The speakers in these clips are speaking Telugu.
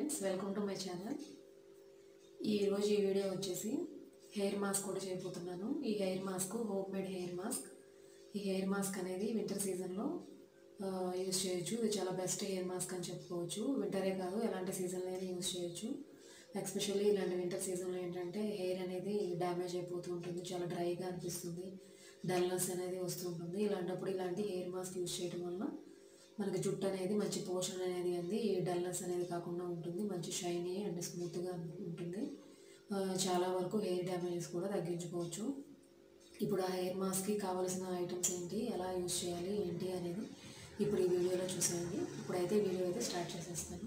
friends welcome to my channel ఈరోజు ఈ వీడియో వచ్చేసి హెయిర్ మాస్క్ కూడా చేయబోతున్నాను ఈ hair mask homemade hair mask ఈ హెయిర్ మాస్క్ అనేది వింటర్ సీజన్లో యూజ్ చేయొచ్చు ఇది చాలా బెస్ట్ హెయిర్ మాస్క్ అని చెప్పుకోవచ్చు వింటరే కాదు ఎలాంటి సీజన్లో అయినా యూజ్ చేయొచ్చు ఎస్పెషల్లీ ఇలాంటి వింటర్ సీజన్లో ఏంటంటే హెయిర్ అనేది డ్యామేజ్ అయిపోతూ ఉంటుంది చాలా డ్రైగా అనిపిస్తుంది డల్నెస్ అనేది వస్తూ ఉంటుంది ఇలాంటప్పుడు ఇలాంటి హెయిర్ మాస్క్ యూజ్ చేయడం వల్ల మనకి జుట్టు అనేది మంచి పోషణ అనేది అంది ఈ డల్నెస్ అనేది కాకుండా ఉంటుంది మంచి షైనీ అండ్ స్మూత్గా ఉంటుంది ఆ, చాలా వరకు హెయిర్ డ్యామేజెస్ కూడా తగ్గించుకోవచ్చు ఇప్పుడు ఆ హెయిర్ మాస్క్కి కావాల్సిన ఐటమ్స్ ఏంటి ఎలా యూజ్ చేయాలి ఏంటి అనేది ఇప్పుడు ఈ వీడియోలో చూసేయండి ఇప్పుడైతే వీడియో అయితే స్టార్ట్ చేసేస్తాను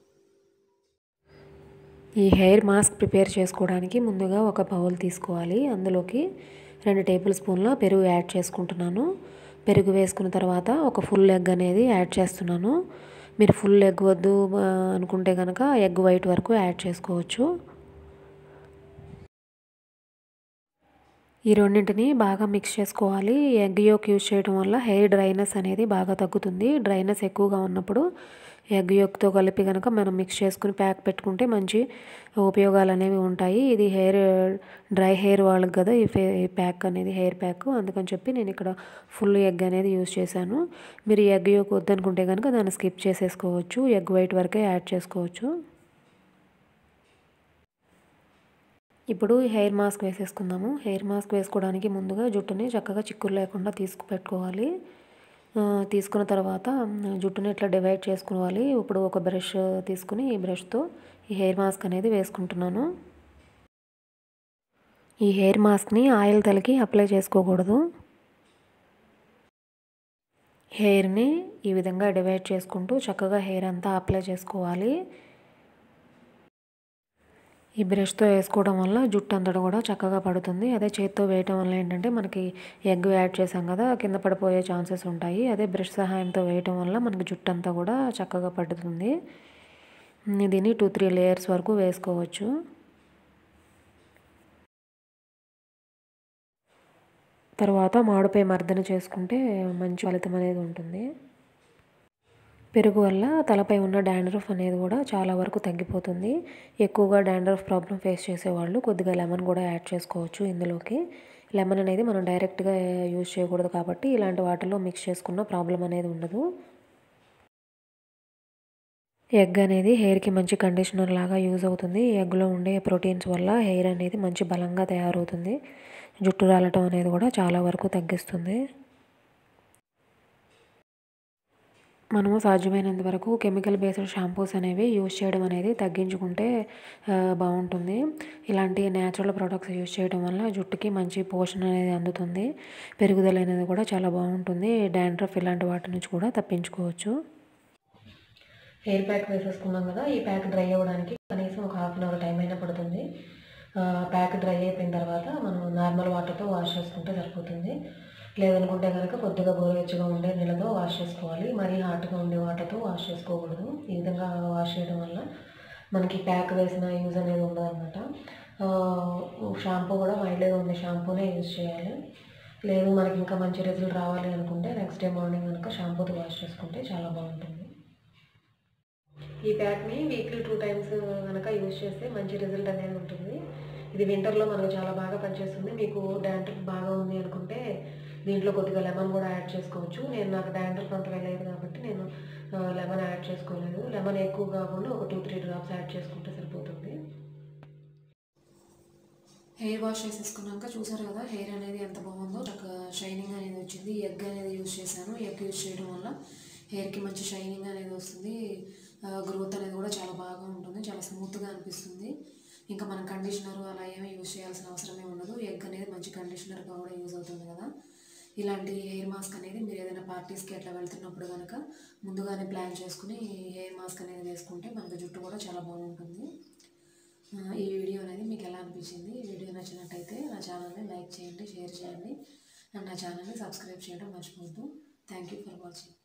ఈ హెయిర్ మాస్క్ ప్రిపేర్ చేసుకోవడానికి ముందుగా ఒక బౌల్ తీసుకోవాలి అందులోకి రెండు టేబుల్ స్పూన్ల పెరుగు యాడ్ చేసుకుంటున్నాను పెరుగు వేసుకున్న తర్వాత ఒక ఫుల్ ఎగ్ అనేది యాడ్ చేస్తున్నాను మీరు ఫుల్ ఎగ్ వద్దు ఆ, అనుకుంటే కనుక ఎగ్ వైట్ వరకు యాడ్ చేసుకోవచ్చు ఈ రెండింటిని బాగా మిక్స్ చేసుకోవాలి ఎగ్ యోక్ యూజ్ చేయడం వల్ల హెయిర్ డ్రైనెస్ అనేది బాగా తగ్గుతుంది డ్రైనెస్ ఎక్కువగా ఉన్నప్పుడు ఎగ్ యోక్తో కలిపి కనుక మనం మిక్స్ చేసుకుని ప్యాక్ పెట్టుకుంటే మంచి ఉపయోగాలు అనేవి ఉంటాయి ఇది హెయిర్ డ్రై హెయిర్ వాళ్ళకి కదా ఈ ఫే ఈ ప్యాక్ అనేది హెయిర్ ప్యాక్ అందుకని చెప్పి నేను ఇక్కడ ఫుల్ ఎగ్ అనేది యూజ్ చేశాను మీరు ఎగ్ యోక్ వద్దనుకుంటే కనుక దాన్ని స్కిప్ చేసేసుకోవచ్చు ఎగ్ వైట్ వరకే యాడ్ చేసుకోవచ్చు ఇప్పుడు హెయిర్ మాస్క్ వేసేసుకుందాము హెయిర్ మాస్క్ వేసుకోవడానికి ముందుగా జుట్టుని చక్కగా చిక్కులు లేకుండా తీసుకు పెట్టుకోవాలి ఆ, తీసుకున్న తర్వాత జుట్టుని ఇట్లా డివైడ్ చేసుకోవాలి ఇప్పుడు ఒక బ్రష్ తీసుకుని ఈ బ్రష్తో ఈ హెయిర్ మాస్క్ అనేది వేసుకుంటున్నాను ఈ హెయిర్ మాస్క్ని ఆయిల్ తలకి అప్లై చేసుకోకూడదు హెయిర్ని ఈ విధంగా డివైడ్ చేసుకుంటూ చక్కగా హెయిర్ అంతా అప్లై చేసుకోవాలి ఈ బ్రష్తో వేసుకోవడం వల్ల జుట్టు అంతటా కూడా చక్కగా పడుతుంది అదే చేత్తో వేయటం వల్ల ఏంటంటే మనకి ఎగ్ యాడ్ చేసాం కదా కింద పడిపోయే ఛాన్సెస్ ఉంటాయి అదే బ్రష్ సహాయంతో వేయటం వల్ల మనకి జుట్టు అంతా కూడా చక్కగా పడుతుంది దీన్ని టూ త్రీ లేయర్స్ వరకు వేసుకోవచ్చు తర్వాత మాడుపై మర్దన చేసుకుంటే మంచి ఫలితం అనేది ఉంటుంది పెరుగు వల్ల తలపై ఉన్న డాండ్రఫ్ అనేది కూడా చాలా వరకు తగ్గిపోతుంది ఎక్కువగా డాండ్రఫ్ ప్రాబ్లం ఫేస్ చేసేవాళ్ళు కొద్దిగా లెమన్ కూడా యాడ్ చేసుకోవచ్చు ఇందులోకి లెమన్ అనేది మనం డైరెక్ట్గా యూజ్ చేయకూడదు కాబట్టి ఇలాంటి వాటిలో మిక్స్ చేసుకున్న ప్రాబ్లం అనేది ఉండదు ఎగ్ అనేది హెయిర్కి మంచి కండిషనర్ లాగా యూజ్ అవుతుంది ఎగ్లో ఉండే ప్రోటీన్స్ వల్ల హెయిర్ అనేది మంచి బలంగా తయారవుతుంది జుట్టు రాలటం అనేది కూడా చాలా వరకు తగ్గిస్తుంది మనము సాధ్యమైనంత వరకు కెమికల్ బేస్డ్ షాంపూస్ అనేవి యూజ్ చేయడం అనేది తగ్గించుకుంటే ఆ, బాగుంటుంది ఇలాంటి న్యాచురల్ ప్రొడక్ట్స్ యూజ్ చేయడం వల్ల జుట్టుకి మంచి పోషణ అనేది అందుతుంది పెరుగుదల అనేది కూడా చాలా బాగుంటుంది డాండ్రఫ్ ఇలాంటి వాటి నుంచి కూడా తప్పించుకోవచ్చు హెయిర్ ప్యాక్ వేసేసుకున్నాం కదా ఈ ప్యాక్ డ్రై అవ్వడానికి కనీసం ఒక హాఫ్ అన్ అవర్ టైం అయినా పడుతుంది ఆ, ప్యాక్ డ్రై అయిపోయిన తర్వాత మనం నార్మల్ వాటర్తో వాష్ చేసుకుంటే సరిపోతుంది లేదనుకుంటే కనుక కొద్దిగా గోరువెచ్చగా ఉండే నీళ్ళతో వాష్ చేసుకోవాలి మరీ హాట్గా ఉండే వాటర్తో వాష్ చేసుకోకూడదు ఈ విధంగా వాష్ చేయడం వల్ల మనకి ప్యాక్ వేసిన యూజ్ అనేది ఉండదు అనమాట షాంపూ కూడా మైల్డ్గా ఉండే షాంపూనే యూజ్ చేయాలి లేదు మనకి ఇంకా మంచి రిజల్ట్ రావాలి అనుకుంటే నెక్స్ట్ డే మార్నింగ్ కనుక షాంపూతో వాష్ చేసుకుంటే చాలా బాగుంటుంది ఈ ప్యాక్ని వీక్లీ టూ టైమ్స్ కనుక యూజ్ చేస్తే మంచి రిజల్ట్ అనేది ఉంటుంది ఇది వింటర్లో మనకు చాలా బాగా పనిచేస్తుంది మీకు డాండ్రఫ్ బాగా ఉంది అనుకుంటే దీంట్లో కొద్దిగా లెమన్ కూడా యాడ్ చేసుకోవచ్చు నేను నాకు డాండ్రఫ్ అంత వెళ్ళలేదు కాబట్టి నేను లెమన్ యాడ్ చేసుకోలేదు లెమన్ ఎక్కువ కాకుండా ఒక టూ త్రీ డ్రాప్స్ యాడ్ చేసుకుంటే సరిపోతుంది హెయిర్ వాష్ చేసేసుకున్నాక చూసారు కదా హెయిర్ అనేది ఎంత బాగుందో చక్కగా షైనింగ్ అనేది వచ్చింది ఎగ్ అనేది యూజ్ చేశాను ఎగ్ యూజ్ చేయడం వల్ల హెయిర్కి మంచి షైనింగ్ అనేది వస్తుంది గ్రోత్ అనేది కూడా చాలా బాగా ఉంటుంది చాలా స్మూత్గా అనిపిస్తుంది ఇంకా మనం కండిషనర్ అలా ఏమీ యూజ్ చేయాల్సిన అవసరమే ఉండదు ఎగ్ అనేది మంచి కండిషనర్గా కూడా యూజ్ అవుతుంది కదా ఇలాంటి హెయిర్ మాస్క్ అనేది మీరు ఏదైనా పార్టీస్కి అట్లా వెళ్తున్నప్పుడు కనుక ముందుగానే ప్లాన్ చేసుకుని హెయిర్ మాస్క్ అనేది వేసుకుంటే మనకు జుట్టు కూడా చాలా బాగుంటుంది ఆ, ఈ వీడియో అనేది మీకు ఎలా అనిపించింది ఈ వీడియో నచ్చినట్టయితే నా ఛానల్ని లైక్ చేయండి షేర్ చేయండి అండ్ నా ఛానల్ని సబ్స్క్రైబ్ చేయడం మర్చిపోవద్దు థ్యాంక్ యూ ఫర్ వాచింగ్